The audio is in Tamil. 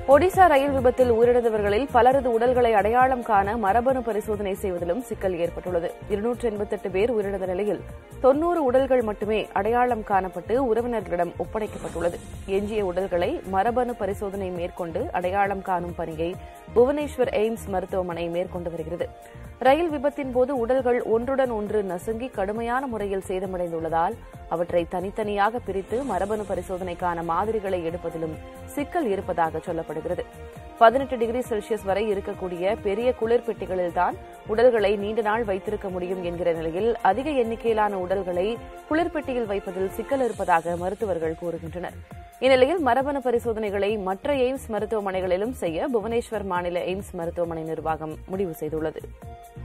ஒடிசா ரயில் விபத்தில் உயிரிழந்தவர்களில் பலரது உடல்களை அடையாளம் காண மரபணு பரிசோதனை செய்வதிலும் சிக்கல் ஏற்பட்டுள்ளது இருநூற்று எண்பத்தெட்டு பேர் உயிரிழந்த நிலையில் தொன்னூறு உடல்கள் மட்டுமே அடையாளம் காணப்பட்டு உறவினர்களிடம் ஒப்படைக்கப்பட்டுள்ளது எஞ்சிய உடல்களை மரபணு பரிசோதனை மேற்கொண்டு அடையாளம் காணும் பணியை புவனேஸ்வர் எய்ம்ஸ் மருத்துவமனை மேற்கொண்டு வருகிறது ரயில் விபத்தின் போது உடல்கள் ஒன்றுடன் ஒன்று நசுங்கி கடுமையான முறையில் சேதமடைந்துள்ளதால் அவற்றை தனித்தனியாக பிரித்து மரபணு பரிசோதனைக்கான மாதிரிகளை எடுப்பதிலும் சிக்கல் இருப்பதாக சொல்லப்படுகிறது பதினெட்டு டிகிரி செல்சியஸ் வரை இருக்கக்கூடிய பெரிய குளிர் பெட்டிகளில்தான் உடல்களை நீண்ட நாள் வைத்திருக்க முடியும் என்கிற நிலையில் அதிக எண்ணிக்கையிலான உடல்களை குளிர்பெட்டியில் வைப்பதில் சிக்கல் இருப்பதாக மருத்துவர்கள் கூறுகின்றனர் இந்நிலையில் மரபணு பரிசோதனைகளை மற்ற எய்ம்ஸ் மருத்துவமனைகளிலும் செய்ய புவனேஸ்வர் மாநில எய்ம்ஸ் மருத்துவமனை நிர்வாகம் முடிவு செய்துள்ளது